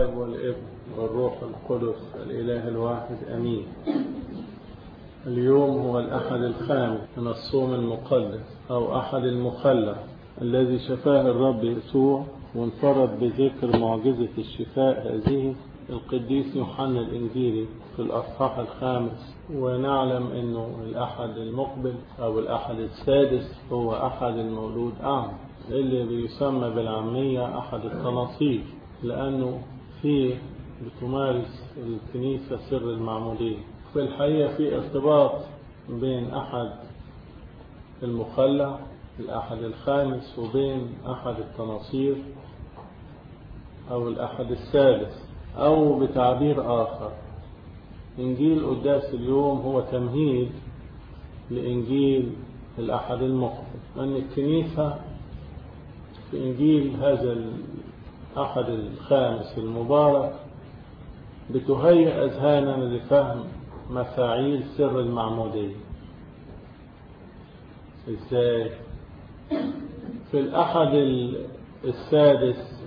الاب والابن والروح القدس الاله الواحد امين اليوم هو الاحد الخامس من الصوم المقدس او احد المخلع الذي شفاه الرب يسوع وانفرد بذكر معجزة الشفاء هذه القديس يوحنا الإنجيلي في الأصحاح الخامس ونعلم أنه الأحد المقبل أو الأحد السادس هو أحد المولود أعمى اللي بيسمى بالعامية أحد التناصير لأنه فيه بتمارس الكنيسة سر المعمودية في الحقيقة في ارتباط بين أحد المخلع الأحد الخامس وبين أحد التناصير أو الأحد السادس أو بتعبير آخر إنجيل قداس اليوم هو تمهيد لإنجيل الأحد المقبل أن الكنيسة في إنجيل هذا الأحد الخامس المبارك بتهيئ أذهاننا لفهم مفاعيل سر المعمودية إزاي في الأحد السادس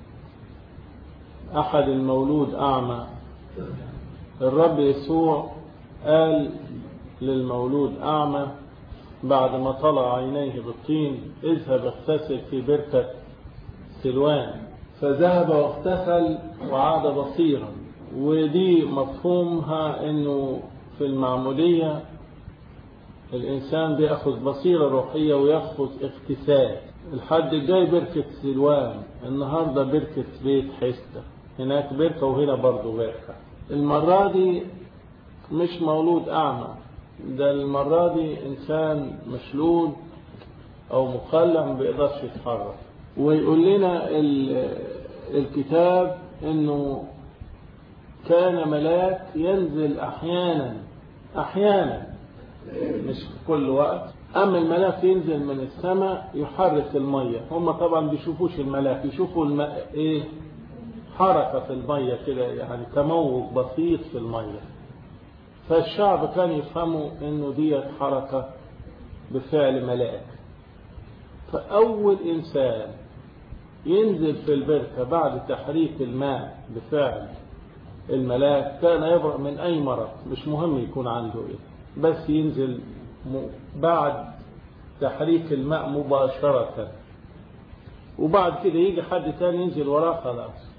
أحد المولود أعمى الرب يسوع قال للمولود أعمى بعد ما طلع عينيه بالطين اذهب اغتسل في بركة سلوان فذهب واغتسل وعاد بصيرا ودي مفهومها انه في المعمودية الانسان بياخذ بصيرة روحية وياخذ اغتسال الحد الجاي بركة سلوان النهاردة بركة بيت حستة هناك بركة وهنا برضه بركة المرة دي مش مولود أعمى ده المرة دي إنسان مشلول أو مخلع ما بيقدرش يتحرك ويقول لنا الكتاب إنه كان ملاك ينزل أحيانا أحيانا مش في كل وقت أما الملاك ينزل من السماء يحرك المية هم طبعا بيشوفوش الملاك يشوفوا الم... إيه حركة في المية كده يعني تموج بسيط في المية فالشعب كان يفهموا انه ديت حركة بفعل ملاك فأول إنسان ينزل في البركة بعد تحريك الماء بفعل الملاك كان يبرأ من أي مرض مش مهم يكون عنده إيه بس ينزل بعد تحريك الماء مباشرة وبعد كده يجي حد تاني ينزل وراه خلاص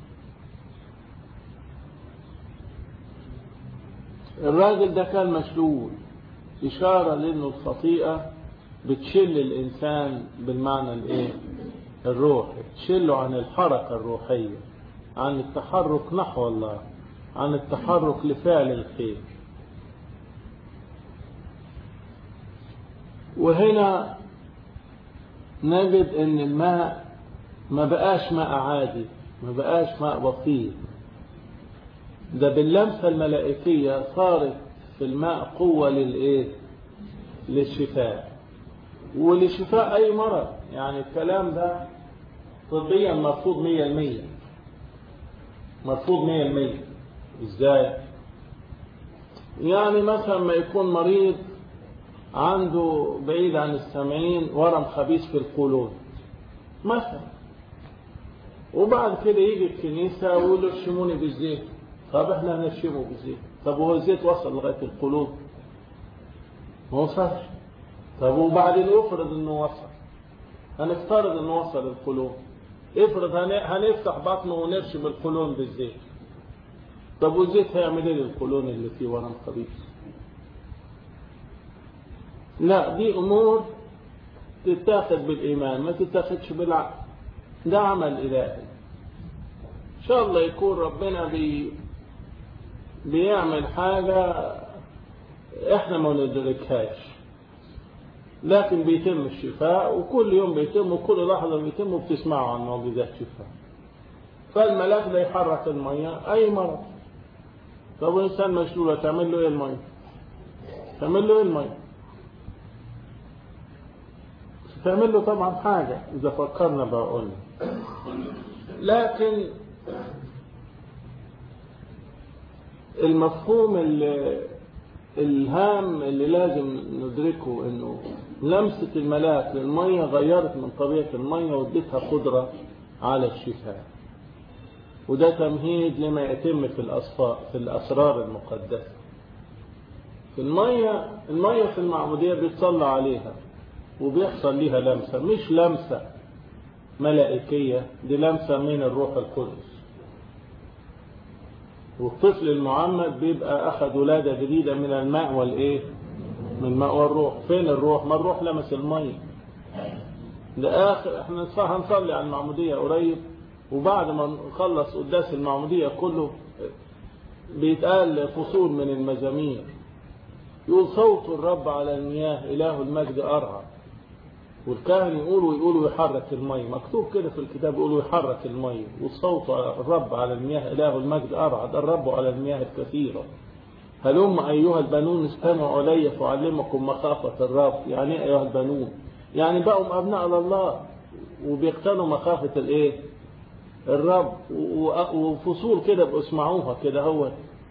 الراجل ده كان مشلول إشارة لأنه الخطيئة بتشل الإنسان بالمعنى الإيه؟ الروحي تشله عن الحركة الروحية عن التحرك نحو الله عن التحرك لفعل الخير وهنا نجد ان الماء ما بقاش ماء عادي ما بقاش ماء بسيط ده باللمسة الملائكية صارت في الماء قوة للإيه؟ للشفاء ولشفاء أي مرض يعني الكلام ده طبيا مرفوض مية المية مرفوض مية المية إزاي؟ يعني مثلا ما يكون مريض عنده بعيد عن السامعين ورم خبيث في القولون مثلا وبعد كده يجي الكنيسة ويقول له ارشموني بالزيت طب احنا هنرشمه بالزيت طب هو الزيت وصل لغاية القلوب ما وصلش طب وبعدين يفرض انه وصل هنفترض انه وصل القلوب افرض هنفتح بطنه ونرشم القولون بالزيت طب والزيت هيعمل ايه للقولون اللي فيه ورم خبيث لا دي امور تتاخد بالايمان ما تتاخدش بالعقل ده عمل الهي ان شاء الله يكون ربنا بي بيعمل حاجة احنا ما ندركهاش لكن بيتم الشفاء وكل يوم بيتم وكل لحظة بيتم وبتسمعوا عن معجزات شفاء فالملاك ده يحرك المية أي مرض طب إنسان مشلولة تعمل له إيه المية؟ تعمل له إيه المية؟ تعمل له طبعا حاجة إذا فكرنا بقولنا لكن المفهوم اللي الهام اللي لازم ندركه انه لمسة الملاك للمية غيرت من طبيعة المية واديتها قدرة على الشفاء وده تمهيد لما يتم في الأصفاء في الأسرار المقدسة في المية المية في المعمودية بيتصلى عليها وبيحصل ليها لمسة مش لمسة ملائكية دي لمسة من الروح القدس والطفل المعمد بيبقى أخذ ولادة جديدة من الماء والإيه من الماء والروح فين الروح ما الروح لمس المية لآخر احنا هنصلي على المعمودية قريب وبعد ما نخلص قداس المعمودية كله بيتقال فصول من المزامير يقول صوت الرب على المياه إله المجد أرعى والكاهن يقول ويقول يحرك المية مكتوب كده في الكتاب يقول يحرك المية والصوت الرب على المياه إله المجد أرعى ده الرب على المياه الكثيرة هلم أيها البنون استمعوا إلي فأعلمكم مخافة الرب يعني أيها البنون يعني بقوا أبناء لله وبيقتنوا مخافة الإيه الرب وفصول كده باسمعوها كده هو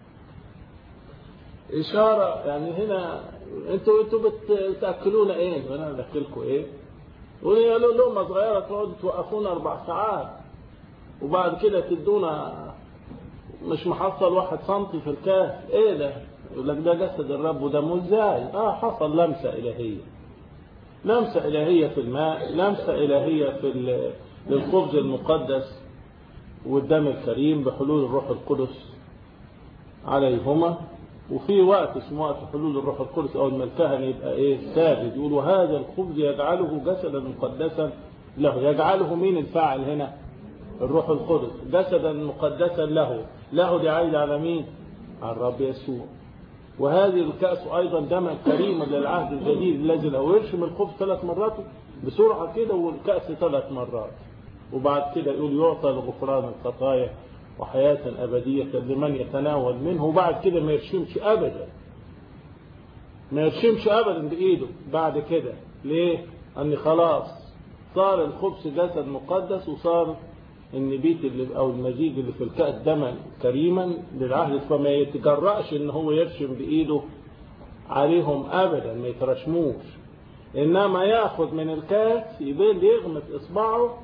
إشارة يعني هنا انتوا انتوا بتاكلونا ايه وانا باكلكم ايه ولي قالوا لقمه صغيره تقعدوا توقفونا اربع ساعات وبعد كده تدونا مش محصل واحد سنتي في الكاس ايه ده يقول لك ده جسد الرب وده ازاي اه حصل لمسه الهيه لمسه الهيه في الماء لمسه الهيه في للخبز المقدس والدم الكريم بحلول الروح القدس عليهما وفي وقت اسمه وقت حلول الروح القدس او الكهنة يبقى ايه ساجد يقولوا هذا الخبز يجعله جسدا مقدسا له يجعله مين الفاعل هنا الروح القدس جسدا مقدسا له له دي عايد على مين على الرب يسوع وهذه الكأس أيضا دم كريما للعهد الجديد الذي لو يرشم الخبز ثلاث مرات بسرعة كده والكأس ثلاث مرات وبعد كده يقول يعطى لغفران الخطايا وحياة أبدية لمن يتناول منه وبعد كده ما يرشمش أبدا ما يرشمش أبدا بإيده بعد كده ليه؟ أن خلاص صار الخبز جسد مقدس وصار النبيت اللي أو المزيج اللي في الكأس دما كريما للعهد فما يتجرأش إن هو يرشم بإيده عليهم أبدا ما يترشموش إنما ياخد من الكاس يبين يغمس إصبعه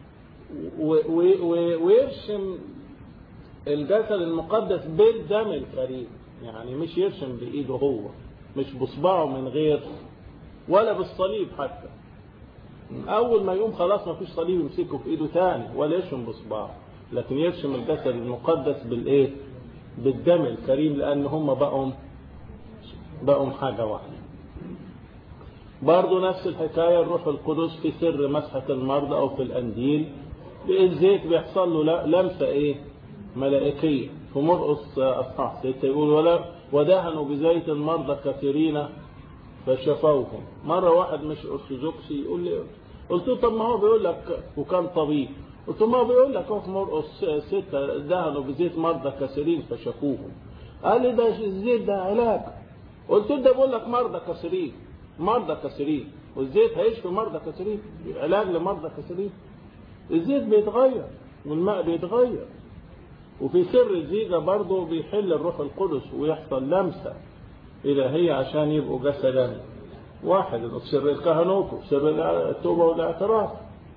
ويرشم الجسد المقدس بالدم الكريم يعني مش يرشم بإيده هو مش بصباعه من غير ولا بالصليب حتى أول ما يقوم خلاص ما فيش صليب يمسكه في إيده تاني ولا يرشم بصباعه لكن يرشم الجسد المقدس بالإيه بالدم الكريم لأن هم بقوا بقوا حاجة واحدة برضه نفس الحكاية الروح القدس في سر مسحة المرضى أو في الأنديل الزيت بيحصل له لمسة إيه ملائكية في مرقص أصحاح ستة يقول ولا ودهنوا بزيت المرضى كثيرين فشفوهم مرة واحد مش أرثوذكسي يقول لي قلت له طب ما هو بيقول لك وكان طبيب قلت له ما هو بيقول لك هو في مرقص ستة دهنوا بزيت مرضى كثيرين فشفوهم قال لي ده الزيت ده علاج قلت له ده بيقول لك مرضى كثيرين مرضى كثيرين والزيت هيشفي مرضى كثيرين علاج لمرضى كثيرين الزيت بيتغير والماء بيتغير وفي سر الزيجة برضه بيحل الروح القدس ويحصل لمسة إلهية عشان يبقوا جسدا واحد في سر الكهنوت وفي سر التوبة والاعتراف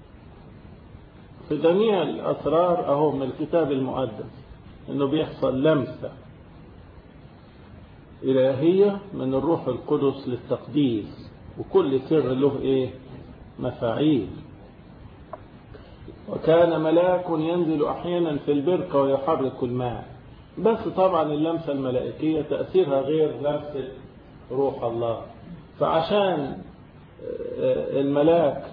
في جميع الأسرار أهو من الكتاب المقدس إنه بيحصل لمسة إلهية من الروح القدس للتقديس وكل سر له إيه مفاعيل وكان ملاك ينزل أحيانا في البركة ويحرك الماء بس طبعا اللمسة الملائكية تأثيرها غير لمسة روح الله فعشان الملاك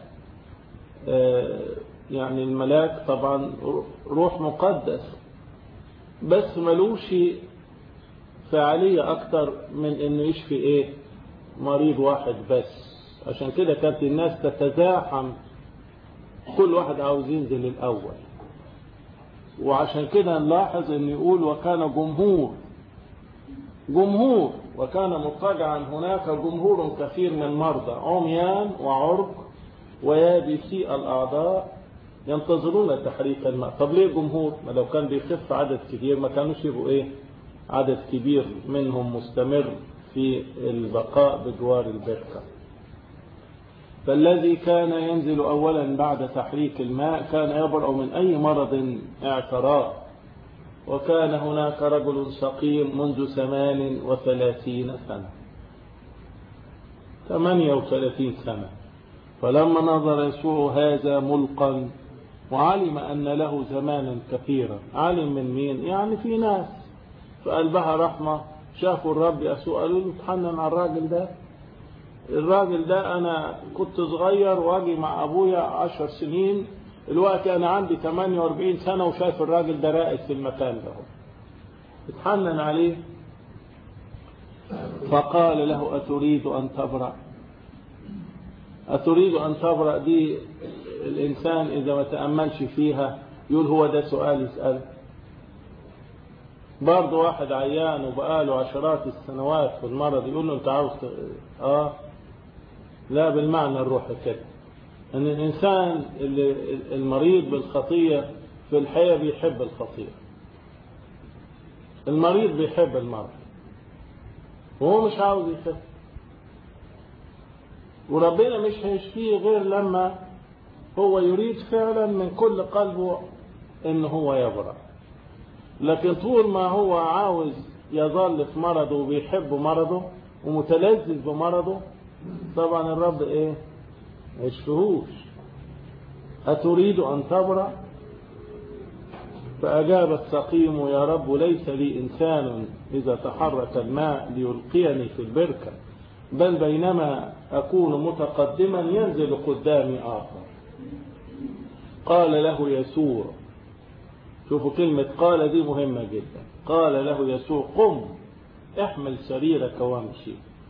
يعني الملاك طبعا روح مقدس بس ملوش فعالية أكتر من إنه يشفي إيه مريض واحد بس عشان كده كانت الناس تتزاحم كل واحد عاوز ينزل الأول وعشان كده نلاحظ ان يقول وكان جمهور جمهور وكان مضطجعا هناك جمهور كثير من مرضى عميان وعرق ويابسي الأعضاء ينتظرون تحريك الماء طب ليه جمهور ما لو كان بيخف عدد كبير ما كانوش يبقوا ايه عدد كبير منهم مستمر في البقاء بجوار البركه فالذي كان ينزل أولا بعد تحريك الماء كان يبرأ من أي مرض اعتراض وكان هناك رجل سقيم منذ ثمان وثلاثين سنة ثمانية وثلاثين سنة فلما نظر يسوع هذا ملقا وعلم أن له زمانا كثيرا علم من مين يعني في ناس في قلبها رحمة شافوا الرب يسوع قالوا له اتحنن على الراجل ده الراجل ده أنا كنت صغير واجي مع أبويا عشر سنين الوقت أنا عندي 48 سنة وشايف الراجل ده راقد في المكان ده اتحنن عليه فقال له أتريد أن تبرأ أتريد أن تبرأ دي الإنسان إذا ما تأملش فيها يقول هو ده سؤال يسأله برضه واحد عيان وبقاله عشرات السنوات في المرض يقول له أنت عاوز آه لا بالمعنى الروحي كده أن الإنسان اللي المريض بالخطية في الحياة بيحب الخطية المريض بيحب المرض وهو مش عاوز يخف وربنا مش هيشفيه غير لما هو يريد فعلا من كل قلبه ان هو يبرأ لكن طول ما هو عاوز يظل في مرضه وبيحب مرضه ومتلذذ بمرضه طبعا الرب ايه ما يشفيهوش أتريد أن تبرأ فأجاب السقيم يا رب ليس لي إنسان إذا تحرك الماء ليلقيني في البركة بل بينما أكون متقدما ينزل قدامي آخر قال له يسوع شوفوا كلمة قال دي مهمة جدا قال له يسوع قم احمل سريرك وامشي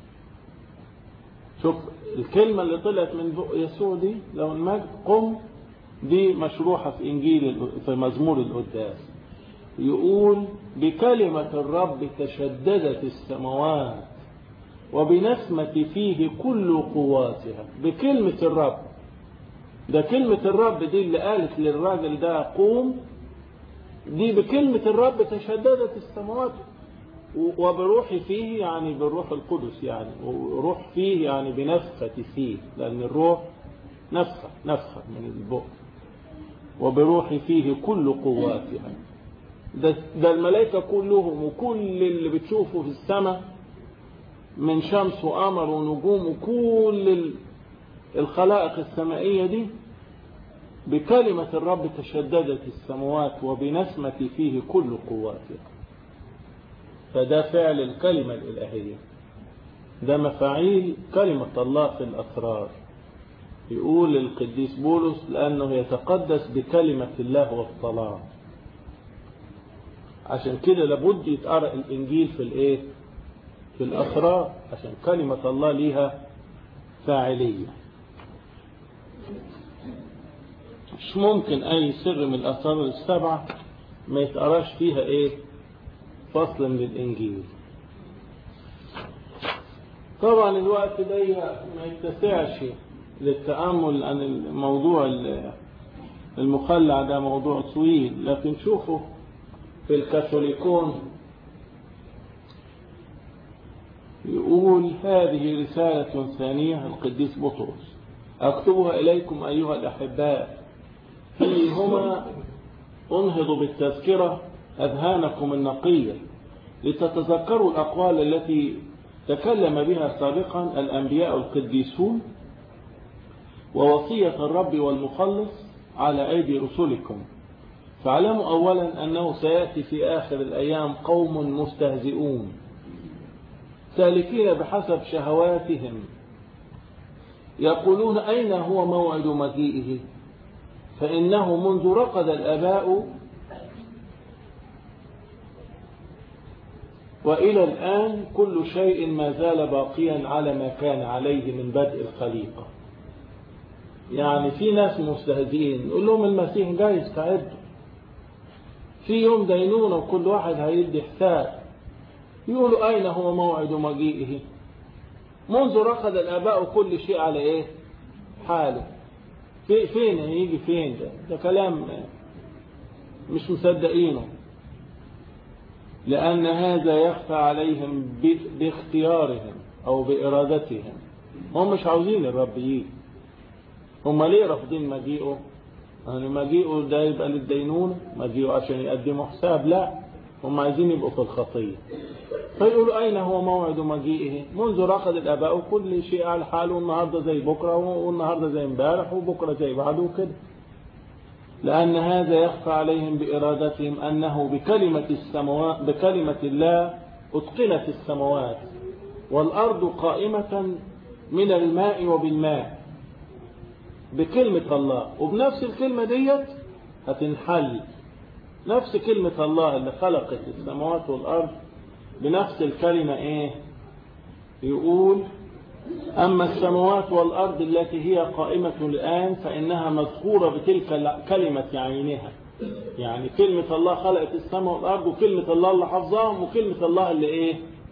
شوف الكلمة اللي طلعت من بق يسوع دي لو المجد قم دي مشروحة في إنجيل في مزمور القداس يقول بكلمة الرب تشددت السماوات وبنسمة فيه كل قواتها بكلمة الرب ده كلمة الرب دي اللي قالت للراجل ده قوم دي بكلمة الرب تشددت السماوات وبروحي فيه يعني بالروح القدس يعني وروح فيه يعني بنفخة فيه لأن الروح نفخة نفخة من البؤ وبروحي فيه كل قواتها ده, ده الملائكة كلهم وكل اللي بتشوفه في السماء من شمس وقمر ونجوم وكل الخلائق السمائية دي بكلمة الرب تشددت السماوات وبنسمة فيه كل قواتها فده فعل الكلمة الإلهية ده مفاعيل كلمة الله في الأسرار يقول القديس بولس لأنه يتقدس بكلمة الله والصلاة عشان كده لابد يتقرأ الإنجيل في الإيه؟ في الأسرار عشان كلمة الله ليها فاعلية مش ممكن أي سر من الأسرار السبعة ما يتقراش فيها إيه؟ فصل من الإنجيل طبعا الوقت ده ما يتسعش للتأمل عن الموضوع المخلع ده موضوع طويل لكن شوفوا في الكاثوليكون يقول هذه رسالة ثانية القديس بطرس أكتبها إليكم أيها الأحباء فيهما أنهض بالتذكرة أذهانكم النقية لتتذكروا الأقوال التي تكلم بها سابقا الأنبياء القديسون ووصية الرب والمخلص على أيدي رسلكم فاعلموا أولا أنه سيأتي في آخر الأيام قوم مستهزئون سالكين بحسب شهواتهم يقولون أين هو موعد مجيئه فإنه منذ رقد الآباء وإلى الآن كل شيء ما زال باقيا على ما كان عليه من بدء الخليقة يعني في ناس مستهزئين نقول لهم المسيح جاي استعدوا في يوم دينونة وكل واحد هيدي حساب يقولوا أين هو موعد مجيئه منذ رقد الآباء كل شيء على إيه حاله في فين هيجي فين ده ده كلام مش مصدقينه لأن هذا يخفى عليهم باختيارهم أو بإرادتهم هم مش عاوزين الرب يجي هم ليه رافضين مجيئه يعني مجيئه ده يبقى للدينونة مجيئه عشان يقدموا حساب لا هم عايزين يبقوا في الخطية فيقولوا أين هو موعد مجيئه منذ رقد الآباء وكل شيء على حاله النهاردة زي بكرة والنهاردة زي امبارح وبكرة زي بعده وكده لأن هذا يخفى عليهم بإرادتهم أنه بكلمة السماوات بكلمة الله أتقنت السماوات والأرض قائمة من الماء وبالماء بكلمة الله وبنفس الكلمة ديت هتنحل نفس كلمة الله اللي خلقت السماوات والأرض بنفس الكلمة ايه يقول أما السماوات والأرض التي هي قائمة الآن فإنها مذكورة بتلك كلمة عينها يعني كلمة الله خلقت السماء والأرض وكلمة الله اللي حفظهم وكلمة الله اللي إيه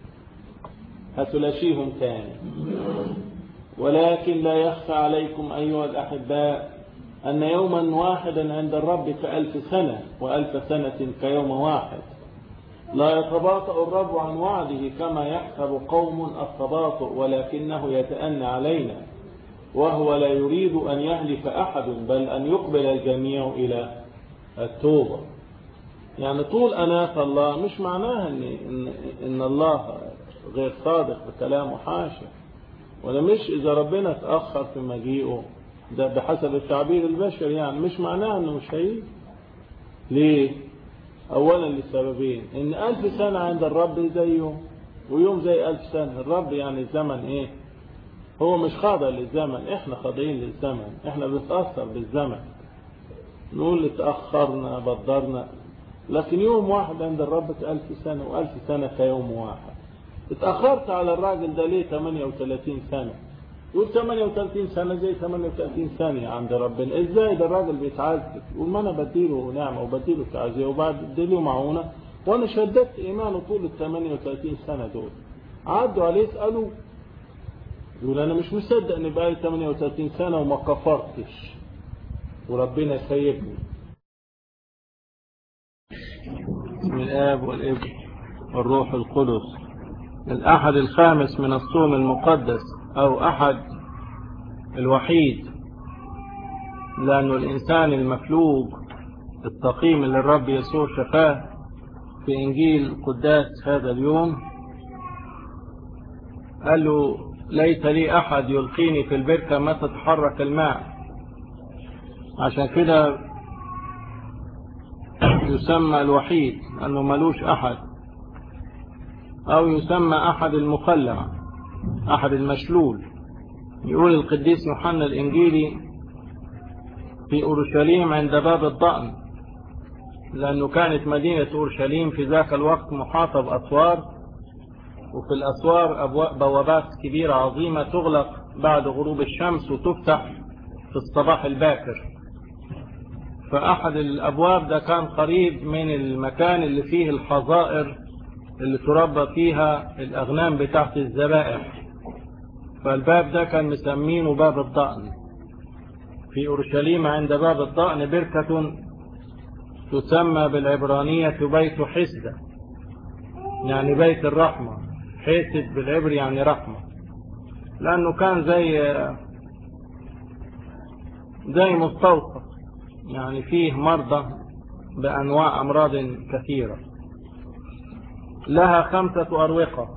هتلاشيهم تاني ولكن لا يخفى عليكم أيها الأحباء أن يوما واحدا عند الرب كألف سنة وألف سنة كيوم واحد لا يتباطأ الرب عن وعده كما يحسب قوم التباطؤ ولكنه يتأنى علينا وهو لا يريد أن يهلك أحد بل أن يقبل الجميع إلى التوبة يعني طول أناة الله مش معناها إن, إن, إن الله غير صادق بكلامه حاشا ولا مش إذا ربنا تأخر في مجيئه ده بحسب التعبير البشري يعني مش معناها إنه مش هيجي ليه؟ أولا لسببين إن ألف سنة عند الرب زي يوم ويوم زي ألف سنة الرب يعني الزمن إيه هو مش خاضع للزمن إحنا خاضعين للزمن إحنا بنتأثر بالزمن نقول اتأخرنا بدرنا لكن يوم واحد عند الرب ألف سنة وألف سنة كيوم واحد اتأخرت على الراجل ده ليه 38 سنة يقول 38 سنة زي 38 ثانية عند ربنا ازاي ده الراجل بيتعذب يقول ما انا بديله نعمة وبديله تعزية وبعد بديله معونة وانا شددت ايمانه طول ال 38 سنة دول عدوا عليه اسألوا يقول انا مش مصدق ان بقالي 38 سنة وما كفرتش وربنا سيبني بسم الاب والابن والروح القدس الأحد الخامس من الصوم المقدس أو أحد الوحيد لأنه الإنسان المفلوج التقيم اللي الرب يسوع شفاه في إنجيل قداس هذا اليوم قال له ليت لي أحد يلقيني في البركة ما تتحرك الماء عشان كده يسمى الوحيد أنه ملوش أحد أو يسمى أحد المخلع أحد المشلول يقول القديس يوحنا الإنجيلي في أورشليم عند باب الضأن لأنه كانت مدينة أورشليم في ذاك الوقت محاطة بأسوار وفي الأسوار بوابات كبيرة عظيمة تغلق بعد غروب الشمس وتفتح في الصباح الباكر فأحد الأبواب ده كان قريب من المكان اللي فيه الحظائر اللي تربى فيها الأغنام بتاعت الذبائح فالباب ده كان مسمينه باب الضأن في أورشليم عند باب الضأن بركة تسمى بالعبرانية بيت حسدة يعني بيت الرحمة حسد بالعبر يعني رحمة لأنه كان زي زي مستوصف يعني فيه مرضى بأنواع أمراض كثيرة لها خمسة أروقة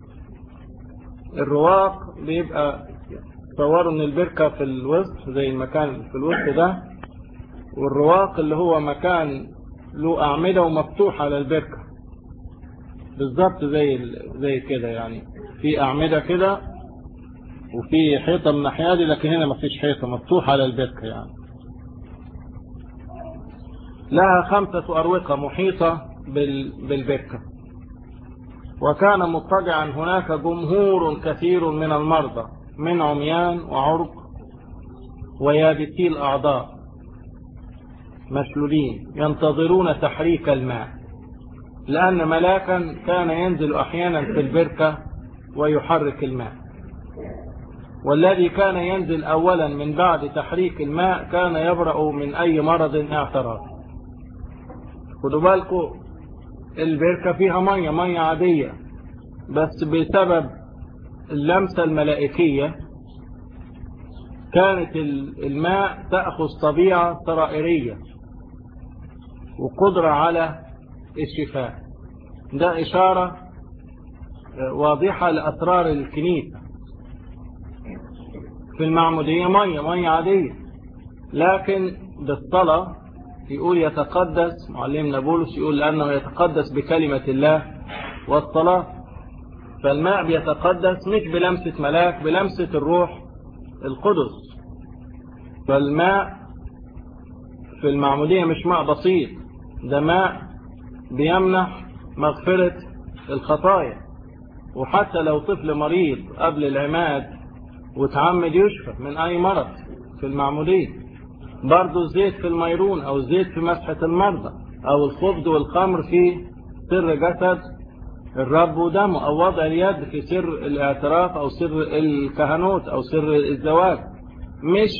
الرواق بيبقى تصوروا ان البركة في الوسط زي المكان في الوسط ده والرواق اللي هو مكان له أعمدة ومفتوح على البركة بالظبط زي زي كده يعني في أعمدة كده وفي حيطة من ناحية دي لكن هنا مفيش حيطة مفتوح على البركة يعني لها خمسة أروقة محيطة بالبركة وكان مضطجعا هناك جمهور كثير من المرضى من عميان وعرق ويابسي الأعضاء مشلولين ينتظرون تحريك الماء لأن ملاكا كان ينزل أحيانا في البركة ويحرك الماء والذي كان ينزل أولا من بعد تحريك الماء كان يبرأ من أي مرض اعتراض خدوا بالكم البركة فيها مية مية عادية بس بسبب اللمسة الملائكية كانت الماء تأخذ طبيعة طرائرية وقدرة على الشفاء ده إشارة واضحة لأسرار الكنيسة في المعمودية مية مية عادية لكن بالصلاة يقول يتقدس معلمنا بولس يقول لأنه يتقدس بكلمة الله والصلاة فالماء بيتقدس مش بلمسة ملاك بلمسة الروح القدس فالماء في المعمودية مش ماء بسيط ده ماء بيمنح مغفرة الخطايا وحتى لو طفل مريض قبل العماد وتعمد يشفى من أي مرض في المعمودية برضه الزيت في الميرون أو الزيت في مسحة المرضى أو الخبز والخمر في سر جسد الرب ودمه أو وضع اليد في سر الاعتراف أو سر الكهنوت أو سر الزواج مش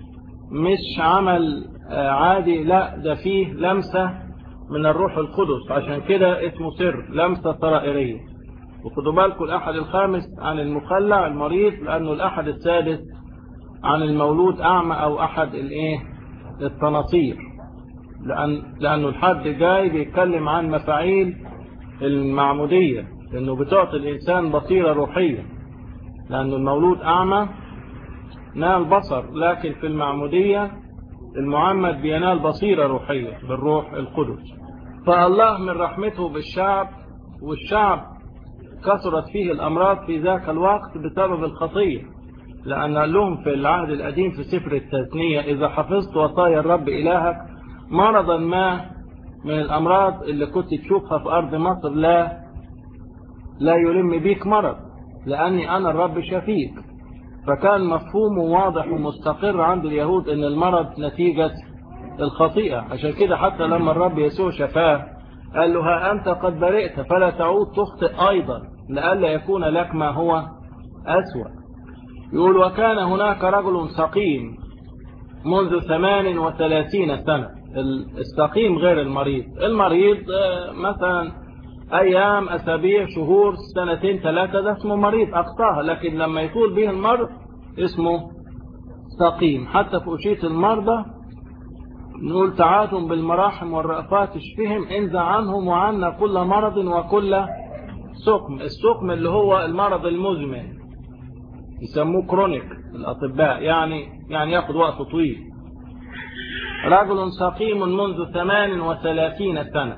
مش عمل عادي لا ده فيه لمسة من الروح القدس عشان كده اسمه سر لمسة سرائرية وخدوا بالكم الأحد الخامس عن المخلع المريض لأنه الأحد السادس عن المولود أعمى أو أحد الإيه التناصير لأن لأنه الحد جاي بيتكلم عن مفاعيل المعمودية لأنه بتعطي الإنسان بصيرة روحية لأنه المولود أعمى نال بصر لكن في المعمودية المعمد بينال بصيرة روحية بالروح القدس فالله من رحمته بالشعب والشعب كثرت فيه الأمراض في ذاك الوقت بسبب الخطية لأن قال لهم في العهد القديم في سفر التثنية إذا حفظت وصايا الرب إلهك مرضا ما من الأمراض اللي كنت تشوفها في أرض مصر لا لا يلم بيك مرض لأني أنا الرب شفيك فكان مفهوم واضح ومستقر عند اليهود ان المرض نتيجة الخطيئة عشان كده حتى لما الرب يسوع شفاه قال له ها أنت قد برئت فلا تعود تخطئ أيضا لئلا يكون لك ما هو أسوأ يقول وكان هناك رجل سقيم منذ ثمان وثلاثين سنة السقيم غير المريض المريض مثلا أيام أسابيع شهور سنتين ثلاثة ده اسمه مريض أقصاها لكن لما يطول به المرض اسمه سقيم حتى في أشية المرضى نقول تعاتم بالمراحم والرأفات اشفهم انزع عنهم وعنا كل مرض وكل سقم السقم اللي هو المرض المزمن يسموه كرونيك الأطباء يعني يعني ياخد وقت طويل رجل سقيم منذ ثمان وثلاثين سنة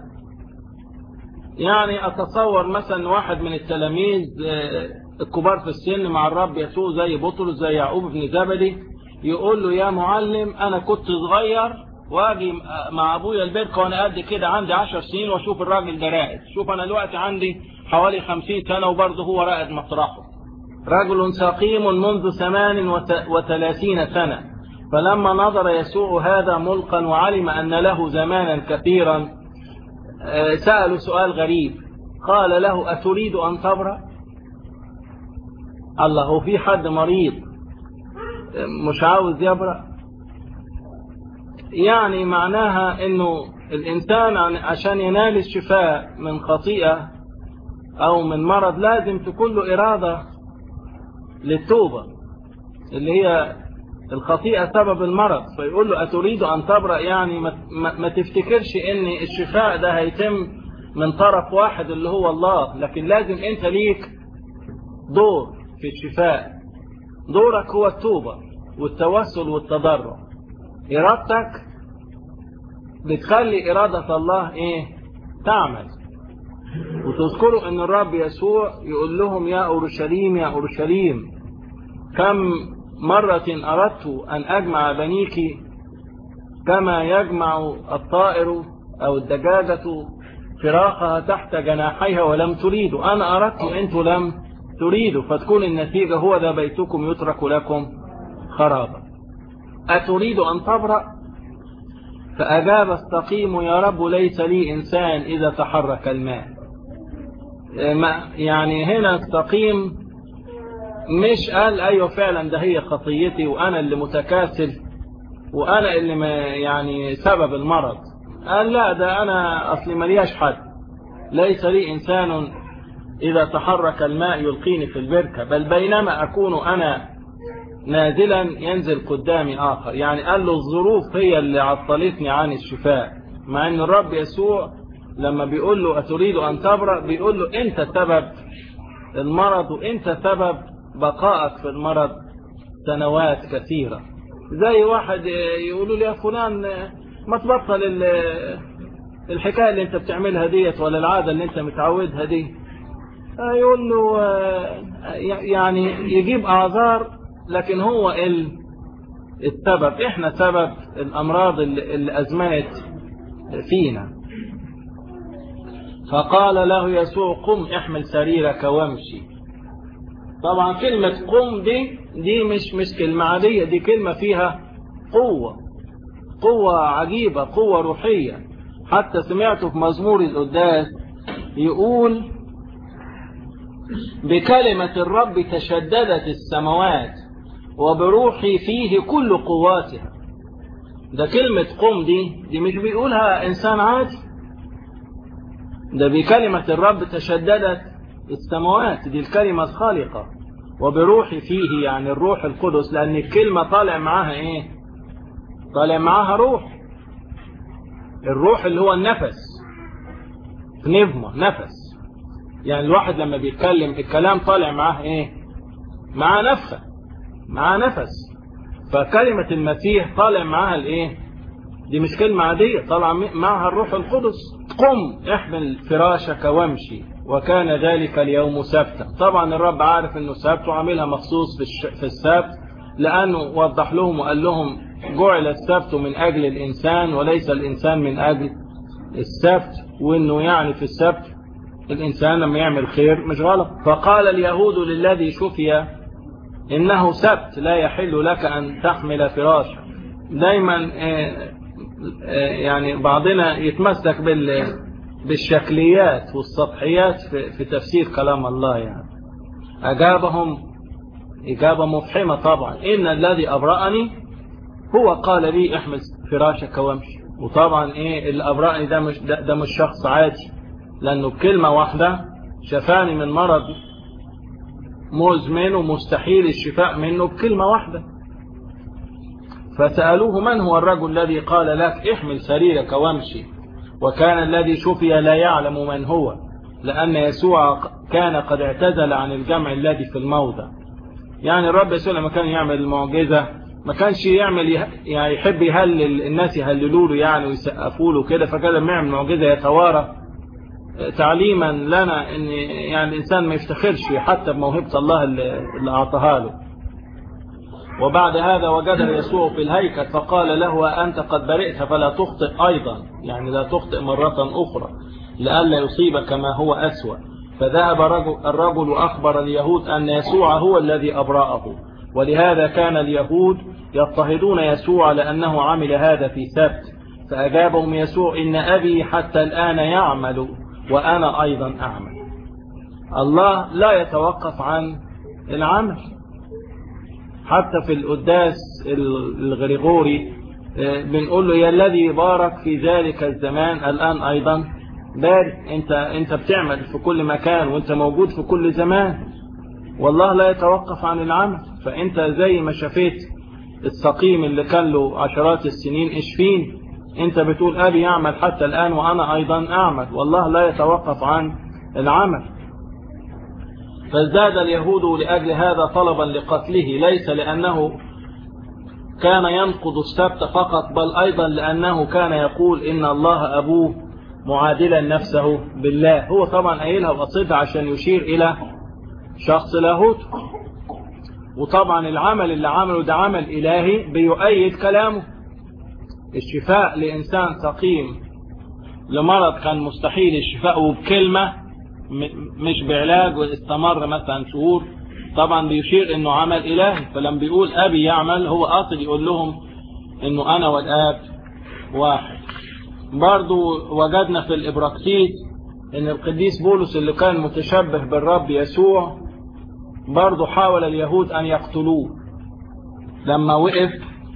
يعني أتصور مثلا واحد من التلاميذ الكبار في السن مع الرب يسوع زي بطرس زي يعقوب بن زبدي يقول له يا معلم أنا كنت صغير واجي مع أبويا البركة وأنا قد كده عندي عشر سنين وأشوف الراجل ده راقد شوف أنا دلوقتي عندي حوالي خمسين سنة وبرضه هو راقد مطرحه رجل سقيم منذ ثمان وثلاثين سنة فلما نظر يسوع هذا ملقا وعلم أن له زمانا كثيرا سألوا سؤال غريب قال له أتريد أن تبرأ الله هو في حد مريض مش عاوز يبرأ يعني معناها انه الانسان عشان ينال الشفاء من خطيئة او من مرض لازم تكون له ارادة للتوبة اللي هي الخطيئة سبب المرض فيقول له أتريد أن تبرأ يعني ما, ما تفتكرش ان الشفاء ده هيتم من طرف واحد اللي هو الله لكن لازم انت ليك دور في الشفاء دورك هو التوبة والتوسل والتضرع إرادتك بتخلي إرادة الله إيه تعمل وتذكروا أن الرب يسوع يقول لهم يا أورشليم يا أورشليم كم مرة أردت أن أجمع بنيك كما يجمع الطائر أو الدجاجة فراخها تحت جناحيها ولم تريدوا أنا أردت أنتم لم تريدوا فتكون النتيجة هو ذا بيتكم يترك لكم خرابا أتريد أن تبرأ فأجاب استقيم يا رب ليس لي إنسان إذا تحرك الماء يعني هنا استقيم مش قال أيوة فعلا ده هي خطيتي وأنا اللي متكاسل وأنا اللي ما يعني سبب المرض قال لا ده أنا أصلي ملياش حد ليس لي إنسان إذا تحرك الماء يلقيني في البركة بل بينما أكون أنا نازلا ينزل قدامي آخر يعني قال له الظروف هي اللي عطلتني عن الشفاء مع أن الرب يسوع لما بيقول له أتريد أن تبرأ بيقول له أنت سبب المرض وأنت سبب بقائك في المرض سنوات كثيرة زي واحد يقولوا لي يا فلان ما تبطل الحكاية اللي انت بتعملها ديت ولا العادة اللي انت متعودها دي يقول له يعني يجيب اعذار لكن هو السبب احنا سبب الامراض اللي ازمنت فينا فقال له يسوع قم احمل سريرك وامشي طبعا كلمة قم دي دي مش مش كلمة عادية دي كلمة فيها قوة قوة عجيبة قوة روحية حتى سمعته في مزمور القداس يقول بكلمة الرب تشددت السماوات وبروحي فيه كل قواتها ده كلمة قم دي دي مش بيقولها إنسان عادي ده بكلمة الرب تشددت السماوات دي الكلمة الخالقة وبروحي فيه يعني الروح القدس لأن الكلمة طالع معاها إيه طالع معاها روح الروح اللي هو النفس نفمة نفس يعني الواحد لما بيتكلم الكلام طالع معاه ايه معاه نفسه معاه نفس فكلمة المسيح طالع معاها الايه دي مش كلمة عادية طالع معها الروح القدس قم احمل فراشك وامشي وكان ذلك اليوم سبتا طبعا الرب عارف انه سبت وعاملها مخصوص في, الش... في السبت لانه وضح لهم وقال لهم جعل السبت من اجل الانسان وليس الانسان من اجل السبت وانه يعني في السبت الانسان لما يعمل خير مش غلط فقال اليهود للذي شفي انه سبت لا يحل لك ان تحمل فراشا دايما يعني بعضنا يتمسك بال بالشكليات والسطحيات في, في تفسير كلام الله يعني أجابهم إجابة مفحمة طبعا إن الذي أبرأني هو قال لي احمل فراشك وامشي وطبعا إيه اللي أبرأني ده مش, ده, ده مش شخص عادي لأنه بكلمة واحدة شفاني من مرض مزمن ومستحيل الشفاء منه بكلمة واحدة فسألوه من هو الرجل الذي قال لك احمل سريرك وامشي وكان الذي شفي لا يعلم من هو لأن يسوع كان قد اعتزل عن الجمع الذي في الموضع يعني الرب يسوع لما كان يعمل المعجزة ما كانش يعمل يعني يحب يهلل الناس يهللوا له يعني ويسقفوا له كده فكان لما يعمل معجزة يتوارى تعليما لنا ان يعني الانسان ما يفتخرش حتى بموهبة الله اللي اعطاها له وبعد هذا وجد يسوع في الهيكل فقال له أنت قد برئت فلا تخطئ أيضا يعني لا تخطئ مرة أخرى لئلا يصيبك ما هو أسوأ فذهب الرجل وأخبر اليهود أن يسوع هو الذي أبرأه ولهذا كان اليهود يضطهدون يسوع لأنه عمل هذا في سبت فأجابهم يسوع إن أبي حتى الآن يعمل وأنا أيضا أعمل الله لا يتوقف عن العمل حتى في القداس الغريغوري بنقول له يا الذي بارك في ذلك الزمان الآن أيضا بارك انت, انت بتعمل في كل مكان وانت موجود في كل زمان والله لا يتوقف عن العمل فانت زي ما شفيت السقيم اللي كان له عشرات السنين اشفين انت بتقول ابي يعمل حتى الآن وانا ايضا اعمل والله لا يتوقف عن العمل فازداد اليهود لأجل هذا طلبا لقتله ليس لأنه كان ينقض السبت فقط بل أيضا لأنه كان يقول إن الله أبوه معادلا نفسه بالله هو طبعا قايلها وقصدها عشان يشير إلى شخص لاهوت وطبعا العمل اللي عمله ده عمل إلهي بيؤيد كلامه الشفاء لإنسان سقيم لمرض كان مستحيل الشفاء بكلمة مش بعلاج واستمر مثلا شهور طبعا بيشير انه عمل الهي فلما بيقول ابي يعمل هو قاصد يقول لهم انه انا والاب واحد برضو وجدنا في الابراكسيس ان القديس بولس اللي كان متشبه بالرب يسوع برضو حاول اليهود ان يقتلوه لما وقف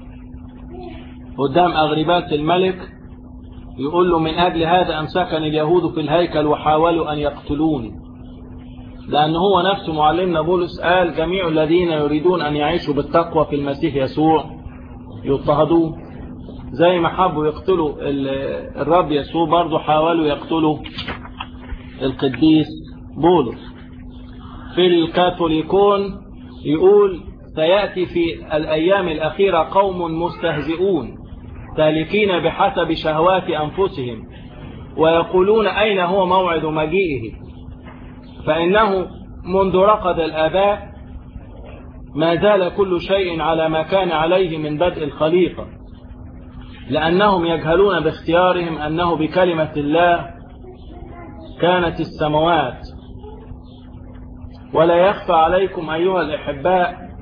قدام اغربات الملك يقول له من أجل هذا أمسكني اليهود في الهيكل وحاولوا أن يقتلوني لأن هو نفسه معلمنا بولس قال جميع الذين يريدون أن يعيشوا بالتقوى في المسيح يسوع يضطهدون زي ما حبوا يقتلوا الرب يسوع برضه حاولوا يقتلوا القديس بولس في الكاثوليكون يقول سيأتي في الأيام الأخيرة قوم مستهزئون سالكين بحسب شهوات أنفسهم ويقولون أين هو موعد مجيئه فإنه منذ رقد الآباء ما زال كل شيء على ما كان عليه من بدء الخليقة لأنهم يجهلون باختيارهم أنه بكلمة الله كانت السماوات ولا يخفى عليكم أيها الأحباء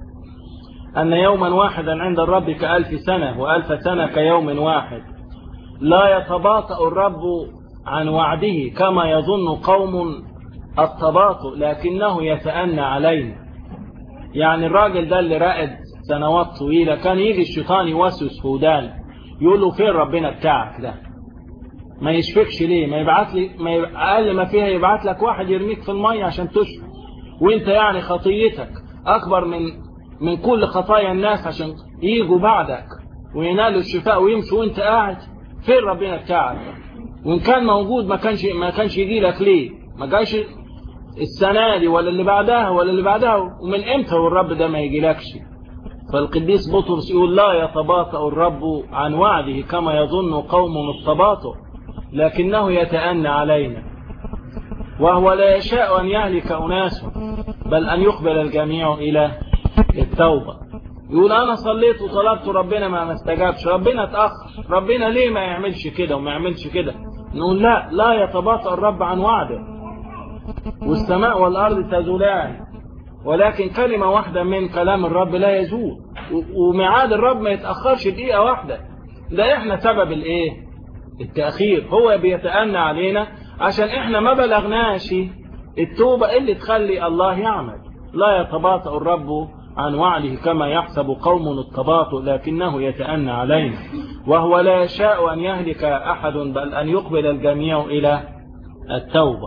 أن يوما واحدا عند الرب كألف سنة وألف سنة كيوم واحد لا يتباطأ الرب عن وعده كما يظن قوم التباطؤ لكنه يتأنى علينا يعني الراجل ده اللي راقد سنوات طويلة كان يجي الشيطان يوسوس في ودان يقول له فين ربنا بتاعك ده ما يشفكش ليه ما يبعت لي ما يب... اقل ما فيها يبعت لك واحد يرميك في الميه عشان تشفى وانت يعني خطيتك اكبر من من كل خطايا الناس عشان يجوا بعدك وينالوا الشفاء ويمشوا وانت قاعد فين ربنا بتاعك وان كان موجود ما كانش ما كانش يجي لك ليه ما جاش السنه دي ولا اللي بعدها ولا اللي بعدها ومن امتى والرب ده ما يجيلكش فالقديس بطرس يقول لا يتباطأ الرب عن وعده كما يظن قوم التباطؤ لكنه يتأنى علينا وهو لا يشاء أن يهلك أناس بل أن يقبل الجميع إلى التوبة يقول أنا صليت وطلبت ربنا ما استجابش ربنا اتأخر ربنا ليه ما يعملش كده وما يعملش كده نقول لا لا يتباطأ الرب عن وعده والسماء والأرض تزولان ولكن كلمة واحدة من كلام الرب لا يزول وميعاد الرب ما يتأخرش دقيقة واحدة ده احنا سبب الايه التأخير هو بيتأنى علينا عشان احنا ما بلغناش التوبة اللي تخلي الله يعمل لا يتباطأ الرب عن وعده كما يحسب قوم التباطؤ لكنه يتأنى علينا وهو لا يشاء أن يهلك أحد بل أن يقبل الجميع إلى التوبة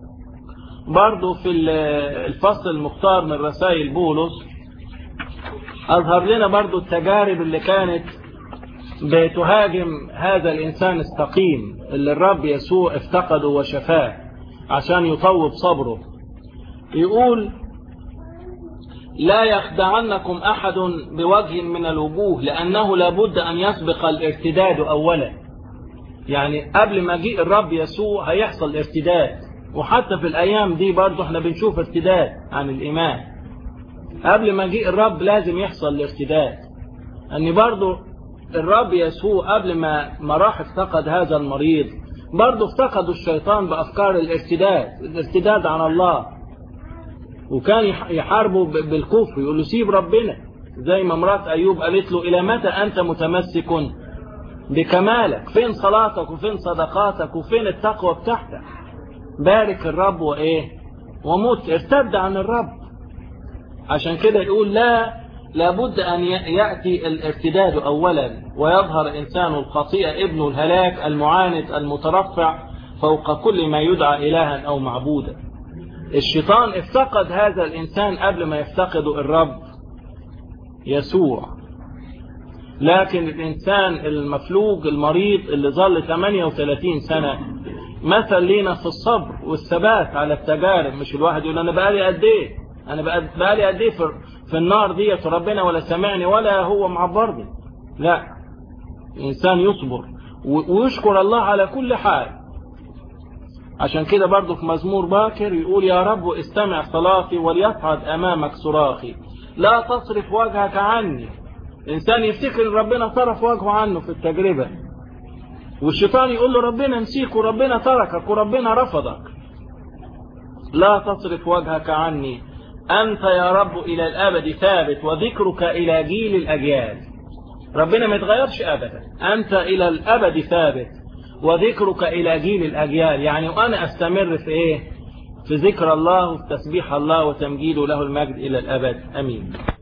برضو في الفصل المختار من رسائل بولس أظهر لنا برضو التجارب اللي كانت بتهاجم هذا الإنسان السقيم اللي الرب يسوع افتقده وشفاه عشان يطوب صبره يقول لا يخدعنكم أحد بوجه من الوجوه لأنه لابد أن يسبق الارتداد أولا يعني قبل ما جيء الرب يسوع هيحصل ارتداد وحتى في الأيام دي برضو احنا بنشوف ارتداد عن الإيمان قبل ما جيء الرب لازم يحصل الارتداد أن برضو الرب يسوع قبل ما ما راح افتقد هذا المريض برضه افتقدوا الشيطان بأفكار الارتداد الارتداد عن الله وكان يحاربوا بالكفر يقول له سيب ربنا زي ما مرات أيوب قالت له إلى متى أنت متمسك بكمالك فين صلاتك وفين صدقاتك وفين التقوى بتاعتك بارك الرب وإيه وموت ارتد عن الرب عشان كده يقول لا لابد أن يأتي الارتداد أولا ويظهر إنسان الخطيئة ابن الهلاك المعاند المترفع فوق كل ما يدعى إلها أو معبودا الشيطان افتقد هذا الإنسان قبل ما يفتقد الرب يسوع لكن الإنسان المفلوج المريض اللي ظل 38 سنة مثل لينا في الصبر والثبات على التجارب مش الواحد يقول أنا بقالي قد إيه أنا بقالي قد إيه في, في النار ديت ربنا ولا سمعني ولا هو معبرني لا الإنسان يصبر ويشكر الله على كل حال عشان كده برضو في مزمور باكر يقول يا رب استمع صلاتي وليصعد أمامك صراخي لا تصرف وجهك عني الإنسان يفتكر ان ربنا صرف وجهه عنه في التجربة والشيطان يقول له ربنا نسيك وربنا تركك وربنا رفضك لا تصرف وجهك عني أنت يا رب إلى الأبد ثابت وذكرك إلى جيل الأجيال ربنا ما يتغيرش أبدا أنت إلى الأبد ثابت وذكرك إلى جيل الأجيال يعني وأنا أستمر في إيه في ذكر الله وفي تسبيح الله وتمجيده له المجد إلى الأبد أمين